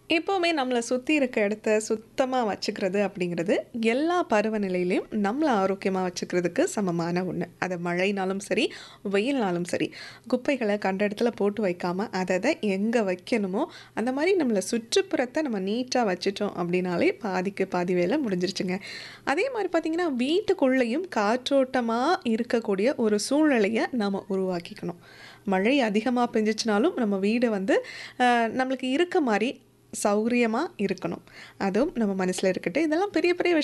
எப்போவுமே நம்மள சுத்தி இருக்க இடத்த சுத்தமா வச்சுக்கிறது அப்படிங்கிறது, எல்லா பருவநிலையிலயும் நம்மள ஆரோக்கியமா வச்சுக்கிறதுக்கு சமமான ஒண்ணு. அது மழைனாலும் சரி, வெயில்னாலும் சரி. குப்பைகள கண்ட இடத்துல போட்டு வைக்காம, அத அத எங்க வைக்கணுமோ, அந்த மாரி நம்மள சுற்றுப்புறத்த நம்ம நீட்டா வச்சுட்டோம் அப்படின்னாலே, பாதிக்கு பாதி வேல முடிஞ்சிருச்சுங்க. அதே மாரி பார்த்தீங்கன்னா, வீட்டுக்குள்ளேயும் காற்றோட்டமா இருக்கக்கூடிய ஒரு சூழ்நிலைய நாம உருவாக்கிக்கணும். மழை அதிகமா பெஞ்சுச்சுனாலும், நம்ம வீடு வந்து அ நம்மளுக்கு இருக்க மாரி சௌரியமா இருக்கணும். அதுவும் நம்ம மனசுல இருக்கட்டும். இதெல்லாம் பெரிய பெரிய விஷயம்